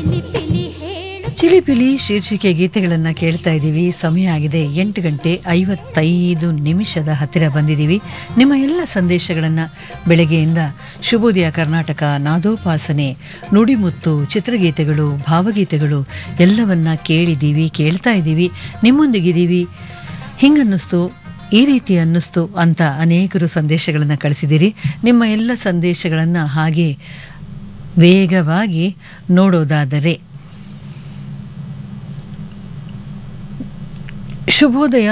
ಚಿಲಿಪಿಲಿ ಹೇಳು ಚಿಲಿಪಿಲಿ ಶೀರ್ಷಿಕೆ ಗೀತೆಗಳನ್ನು ಕೇಳ್ತಾ ಇದ್ದೀವಿ ಸಮಯ ಆಗಿದೆ ಎಂಟು ಗಂಟೆ ಐವತ್ತೈದು ನಿಮಿಷದ ಹತ್ತಿರ ಬಂದಿದ್ದೀವಿ ನಿಮ್ಮ ಎಲ್ಲ ಸಂದೇಶಗಳನ್ನು ಬೆಳಗ್ಗೆಯಿಂದ ಶುಭೋದಯ ಕರ್ನಾಟಕ ನಾದೋಪಾಸನೆ ನುಡಿಮುತ್ತು ಚಿತ್ರಗೀತೆಗಳು ಭಾವಗೀತೆಗಳು ಎಲ್ಲವನ್ನ ಕೇಳಿದ್ದೀವಿ ಕೇಳ್ತಾ ಇದ್ದೀವಿ ನಿಮ್ಮೊಂದಿಗಿದ್ದೀವಿ ಹಿಂಗನ್ನಿಸ್ತು ಈ ರೀತಿ ಅನ್ನಿಸ್ತು ಅಂತ ಅನೇಕರು ಸಂದೇಶಗಳನ್ನು ಕಳಿಸಿದ್ದೀರಿ ನಿಮ್ಮ ಎಲ್ಲ ಸಂದೇಶಗಳನ್ನು ಹಾಗೆ ವೇಗವಾಗಿ ನೋಡೋದಾದರೆ ಶುಭೋದಯ